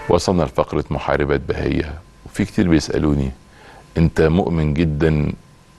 وصلنا لفقرة محاربات بهية وفي كتير بيسألوني انت مؤمن جدا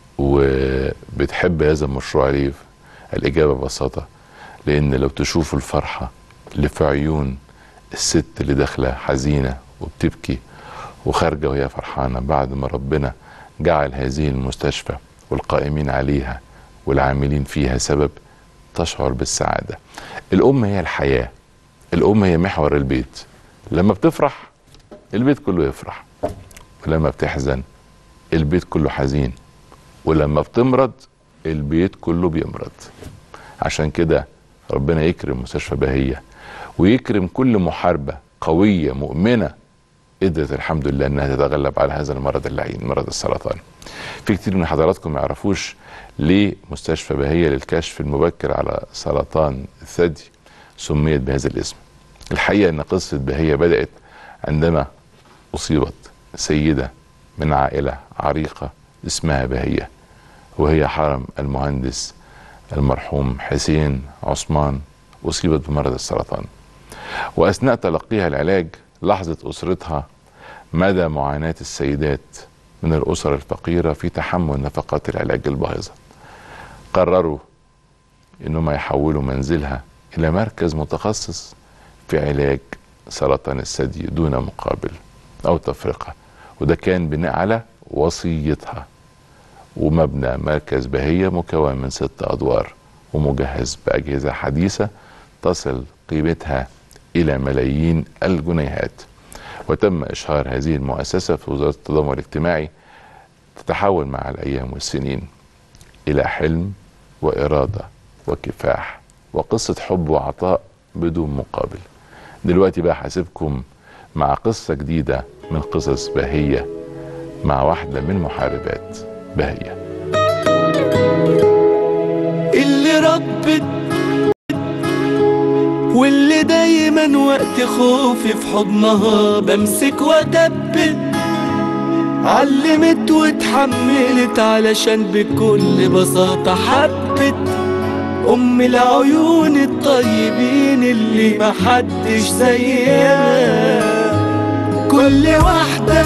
وبتحب هذا المشروع ليه الإجابة ببساطة لأن لو تشوفوا الفرحة اللي في عيون الست اللي داخلة حزينة وبتبكي وخارجة وهي فرحانة بعد ما ربنا جعل هذه المستشفى والقائمين عليها والعاملين فيها سبب تشعر بالسعادة الأم هي الحياة الأم هي محور البيت لما بتفرح البيت كله يفرح ولما بتحزن البيت كله حزين ولما بتمرض البيت كله بيمرض عشان كده ربنا يكرم مستشفى بهية ويكرم كل محاربة قوية مؤمنة قدرت الحمد لله انها تتغلب على هذا المرض اللعين مرض السرطان في كتير من حضراتكم ما يعرفوش ليه مستشفى بهية للكشف المبكر على سرطان الثدي سميت بهذا الاسم الحقيقة ان قصة بهية بدأت عندما اصيبت سيدة من عائلة عريقة اسمها بهية وهي حرم المهندس المرحوم حسين عثمان اصيبت بمرض السرطان واثناء تلقيها العلاج لاحظت اسرتها مدى معاناه السيدات من الاسر الفقيره في تحمل نفقات العلاج الباهظه قرروا انهم يحولوا منزلها الى مركز متخصص في علاج سرطان الثدي دون مقابل او تفرقه وده كان بناء على وصيتها ومبنى مركز بهية مكون من ست أدوار ومجهز بأجهزة حديثة تصل قيمتها إلى ملايين الجنيهات وتم إشهار هذه المؤسسة في وزارة التضامن الاجتماعي تتحول مع الأيام والسنين إلى حلم وإرادة وكفاح وقصة حب وعطاء بدون مقابل دلوقتي بقى حاسبكم مع قصة جديدة من قصص بهية مع واحدة من محاربات بهية اللي ربت واللي دايما وقت خوفي في حضنها بمسك وادبت علمت واتحملت علشان بكل بساطة حبت أم العيون الطيبين اللي محدش زيها كل واحدة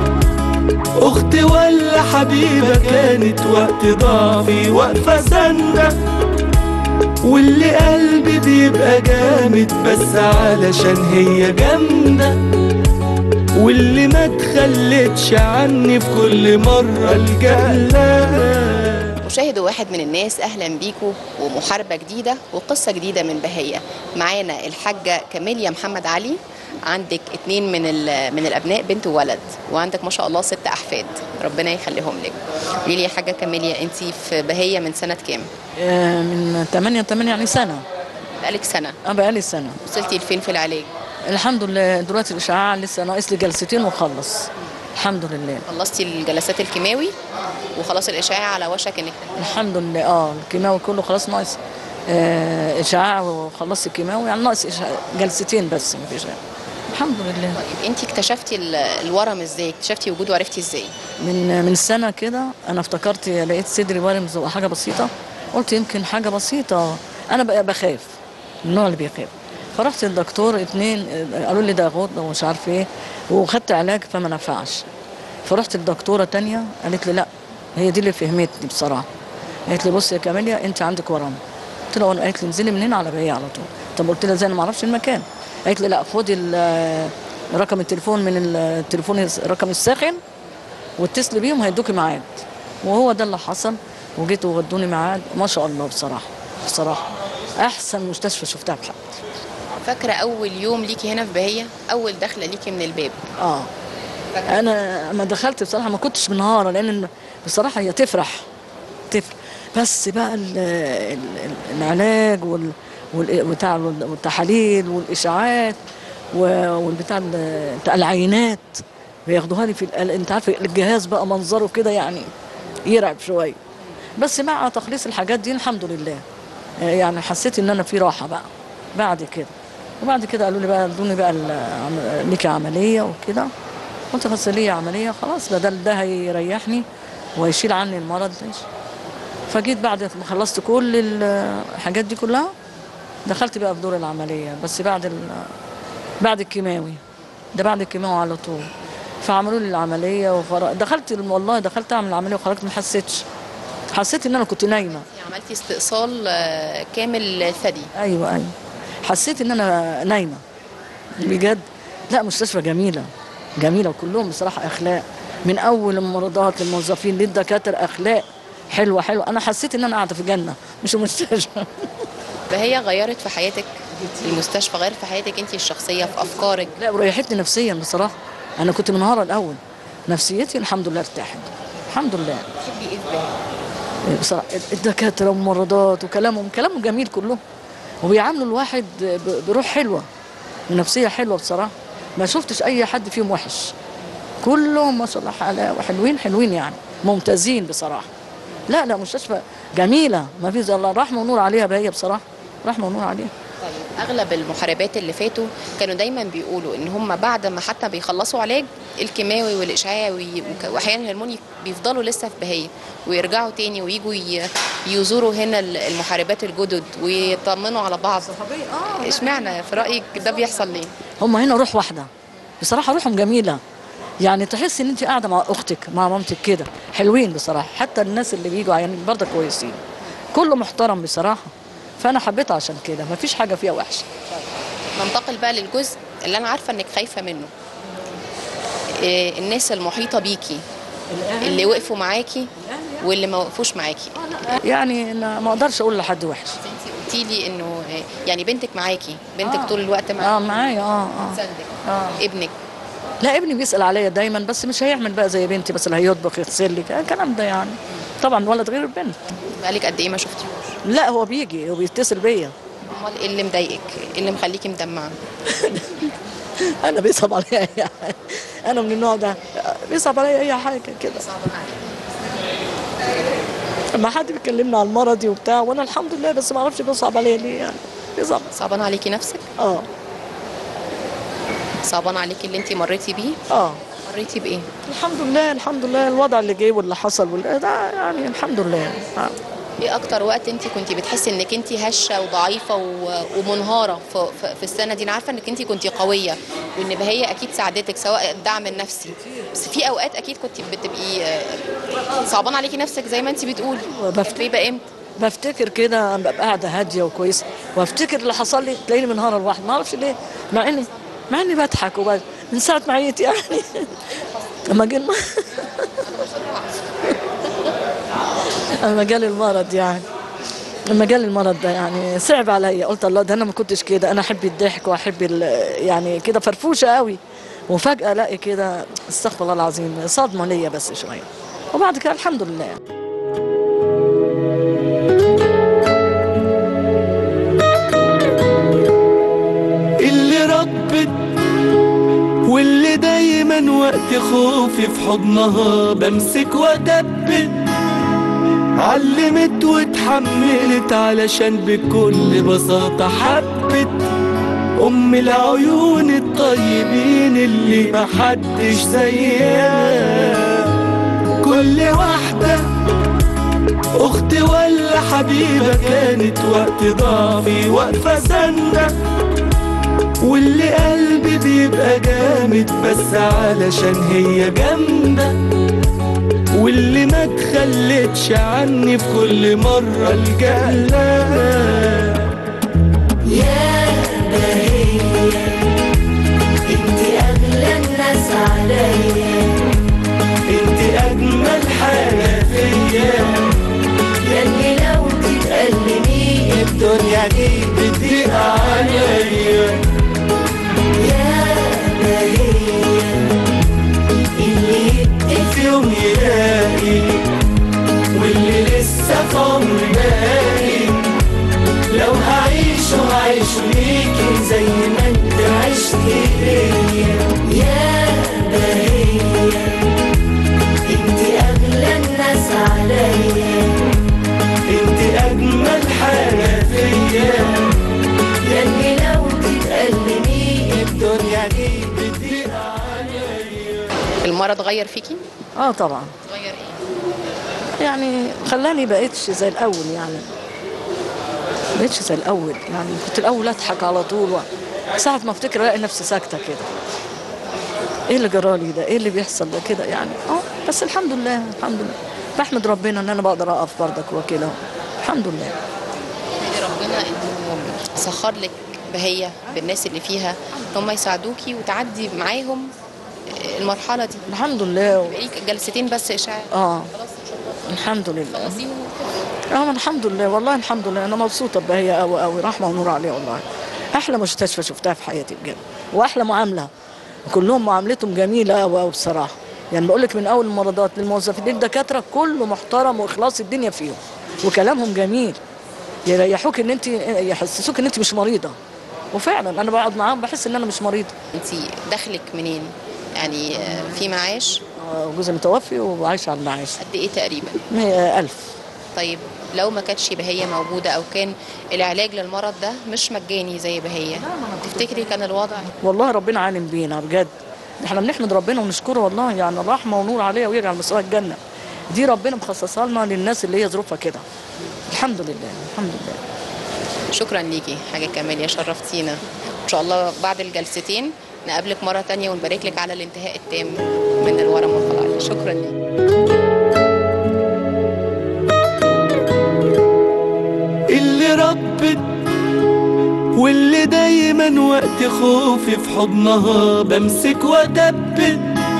أخت ولا حبيبة كانت وقت ضعفي واقفة سنة واللي قلبي بيبقى جامد بس علشان هي جامدة واللي ما تخلتش عني في كل مرة الجهلة مشاهد واحد من الناس اهلا بيكم ومحاربه جديده وقصه جديده من بهيه معانا الحاجه كاميليا محمد علي عندك اتنين من ال- من الابناء بنت وولد وعندك ما شاء الله ست احفاد ربنا يخليهم لك قولي لي يا حاجه كاميليا انت في بهيه من سنه كام آه، من 8 8 يعني سنة بقالك سنه اه بقالي سنة وصلتي لفين في العلاج الحمد لله دلوقتي الإشعاع لسه ناقص لي جلستين وخلص الحمد لله خلصتي الجلسات الكيماوي وخلاص الاشعاع على وشك انك الحمد لله اه الكيماوي كله خلاص ناقص آه إشعاع وخلصت الكيماوي يعني ناقص إشعاع- جلستين بس مفيش غير الحمد لله طيب انت اكتشفتي ال- الورم ازاي اكتشفتي وجوده وعرفتي ازاي من من سنة كده أنا افتكرت لقيت صدري ورم زو- حاجة بسيطة قلت يمكن حاجة بسيطة أنا بقى بخاف من النوع اللي بيخاف فرحت للدكتور اتنين آه، قالوا لي ده غدة ومش عارف ايه وخدت علاج فما نفعش فرحت لدكتورة تانية قالت لي لا هي دي اللي فهمتني بصراحة قالت لي بصي يا كاميليا انت عندك ورم قلت لها وانا قالت لي انزلي من هنا على بهية على طول طب قلت لها ازاي انا ما اعرفش المكان قالت لي لا خدي ال- رقم التليفون من التليفون الرقم الساخن واتصلي بيهم هيدوكي ميعاد وهو ده اللي حصل وجيت وودوني ميعاد ما شاء الله بصراحه بصراحه احسن مستشفى شفتها في حياتي فاكره اول يوم ليكي هنا في بهيه اول دخله ليكي من الباب اه انا لما دخلت بصراحه ما كنتش منهاره لان بصراحه هي تفرح تفرح بس بقى ال ال ال العلاج وال وال- بتاع والتحاليل والاشاعات و- والبتاع ال- بتاع العينات بياخدوها لي في ال- انت عارف الجهاز بقى منظره كده يعني يرعب شويه بس مع تخليص الحاجات دي الحمد لله آه، يعني حسيت ان انا في راحه بقى بعد كده وبعد كده قالوا لي بقى ادوني بقى العم- ليكي عمليه وكده قلت بس ليا عمليه خلاص بدل ده هيريحني ويشيل عني المرض ده فجيت بعد ما خلصت كل الحاجات دي كلها دخلت بقى في دور العمليه بس بعد ال... بعد الكيماوي ده بعد الكيماوي على طول فعملوا لي العمليه وخر... دخلت الم- والله دخلت اعمل العمليه وخرجت ما حسيتش حسيت ان انا كنت نايمه يعني عملتي استئصال آه، كامل ثدي ايوه ايوه حسيت ان انا نايمه بجد لا مستشفى جميله جميله وكلهم بصراحه اخلاق من اول الممرضات للموظفين للدكاتره اخلاق حلوه حلوه انا حسيت ان انا قاعده في جنه مش مستشفى فهي غيرت في حياتك المستشفى غيرت في حياتك انت الشخصيه في افكارك لا وريحتني نفسيا بصراحه انا كنت منهاره الاول نفسيتي الحمد لله ارتاحت الحمد لله تحبي ايه في بهية؟ بصراحه الدكاتره والممرضات وكلامهم كلامهم جميل كلهم وبيعاملوا الواحد ب- بروح حلوه ونفسيه حلوه بصراحه ما شفتش اي حد فيهم وحش كلهم ما شاء الله حلا- حلوين حلوين يعني ممتازين بصراحه لا لا مستشفى جميله ما في زي الله رحمه ونور عليها بهي بصراحه رحمه ونور عليها طيب اغلب المحاربات اللي فاتوا كانوا دايما بيقولوا ان هم بعد ما حتى بيخلصوا علاج الكيماوي والاشعاعي وك- واحيانا الهرموني بيفضلوا لسه في بهيه ويرجعوا تاني ويجوا ي- يزوروا هنا ال- المحاربات الجدد ويطمنوا على بعض اشمعنى في رايك ده بيحصل ليه؟ هم هنا روح واحده بصراحه روحهم جميله يعني تحس ان انت قاعده مع اختك مع مامتك كده حلوين بصراحه حتى الناس اللي بيجوا يعني برضه كويسين كله محترم بصراحه فانا حبيتها عشان كده ما فيش حاجه فيها وحشه ننتقل بقى للجزء اللي انا عارفه انك خايفه منه إيه الناس المحيطه بيكي اللي وقفوا معاكي واللي ما وقفوش معاكي يعني أنا ما اقدرش اقول لحد وحش انت قلتي لي انه إيه، يعني بنتك معاكي بنتك آه. طول الوقت اه معاكي معايا اه اه سندك اه ابنك لا ابني بيسال عليا دايما بس مش هيعمل بقى زي بنتي بس اللي هيطبخ يغسل لي الكلام ده يعني طبعا ولد غير البنت بقالك قد ايه ما شفتيهوش لا هو بيجي وبيتصل بيا امال ايه اللي مضايقك ايه اللي مخليكي مدمعه انا بيصعب عليا اي حاجه انا من النوع ده بيصعب عليا اي حاجه كده لما حد بيكلمني على مرضي وبتاع وانا الحمد لله بس ما اعرفش بيصعب عليا ليه يعني بيصعب صعبان عليكي نفسك اه صعبان عليكي اللي انت مريتي بيه اه مريتي بايه الحمد لله الحمد لله الوضع اللي جه واللي حصل وال- ده يعني الحمد لله آه. ايه اكتر وقت انت كنت بتحسي انك انت هشه وضعيفه و- ومنهاره في, في, في السنه دي انا عارفه انك انت كنت قويه وان بهي اكيد ساعدتك سواء الدعم النفسي بس في اوقات اكيد كنت بتبقي آه، صعبان عليكي نفسك زي ما انت بتقولي وبفت- كانت بيبقى امتى بفتكر كده ببقى قاعده هاديه وكويسه وافتكر اللي حصل لي تلاقيني منهاره لوحدي ما اعرفش ليه مع اني مع اني بضحك وب... من ساعه ما عيت يعني لما جه الم- لما جالي المرض يعني لما جالي المرض ده يعني صعب عليا قلت الله ده انا ما كنتش كده انا احب الضحك واحب ال- يعني كده فرفوشه قوي وفجاه الاقي كده استغفر الله العظيم صدمه ليا بس شويه وبعد كده الحمد لله اللي ربت واللي دايما وقت خوفي في حضنها بمسك وادبت علمت واتحملت علشان بكل بساطة حبت أم العيون الطيبين اللي محدش زيها كل واحدة أخت ولا حبيبة كانت وقت ضعفي واقفة سنة واللي قلبي بيبقى جامد بس علشان هي جامدة واللي ما تخلتش عني في كل مرة الجأ لها يا بهية انت اغلى الناس عليا انت أجمل حاجة فيا ياللي لو تتألمي الدنيا دي بتضيق عليا يا بهية اللي يبقى في يوم يلاقي واللي لسه في عمري باقي لو هعيش وهعيش ليكي زي ما انت عشت ليا يا بهية انت اغلى الناس عليا انت اجمل حاجه فيا ياللي لو تتألمي الدنيا دي بتضيق عليا المرض غير فيكي اه طبعا غير ايه يعني خلاني بقيتش زي الاول يعني بقيتش زي الاول يعني كنت الاول اضحك على طول و... ساعة ما افتكر الاقي نفسي ساكتة كده ايه اللي جرالي ده ايه اللي بيحصل ده كده يعني اه بس الحمد لله الحمد لله بحمد ربنا ان انا بقدر اقف برضك وكده الحمد لله احمدي ربنا انه سخر لك بهية بالناس اللي فيها ان هم يساعدوكي وتعدي معاهم المرحله دي الحمد لله بقالك جلستين بس اشعاع اه خلاص ان شاء الله الحمد لله خلصيهم اه الحمد لله والله الحمد لله انا مبسوطه بهي قوي قوي رحمه ونور عليها والله احلى مستشفى شفتها في حياتي بجد واحلى معامله كلهم معاملتهم جميله قوي قوي بصراحه يعني بقول لك من اول الممرضات للموظفين للدكاتره كله محترم واخلاص الدنيا فيهم وكلامهم جميل يريحوك ان انت يحسسوك ان انت مش مريضه وفعلا انا بقعد معاهم بحس ان انا مش مريضه انت دخلك منين يعني آه، في معاش آه، جوزي متوفي وعايشه على المعاش قد ايه تقريبا مية ألف طيب لو ما كانتش بهية موجودة أو كان العلاج للمرض ده مش مجاني زي بهية تفتكري كان الوضع والله ربنا عالم بينا بجد احنا بنحمد ربنا ونشكره والله يعني رحمه ونور عليها ويجعل مسواها الجنه دي ربنا مخصصها لنا للناس اللي هي ظروفها كده الحمد لله الحمد لله شكرا ليكي حاجة كامل شرفتينا إن شاء الله بعد الجلستين نقابلك مرة تانية ونبارك لك على الانتهاء التام من الورم والخلايا شكرا ليكي اللي ربت واللي دايما وقت خوفي في حضنها بمسك وادبت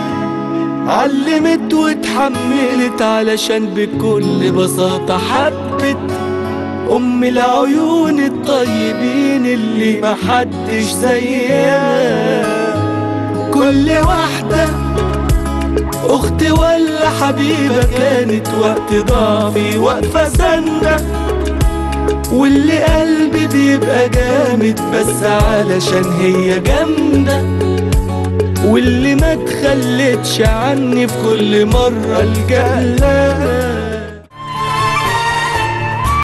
علمت واتحملت علشان بكل بساطة حبت أم العيون الطيبين اللي محدش زيها كل واحدة أخت ولا حبيبة كانت وقت ضعفي واقفة سندة واللي قلبي بيبقى جامد بس علشان هي جامدة واللي ما تخلتش عني في كل مرة الجهلة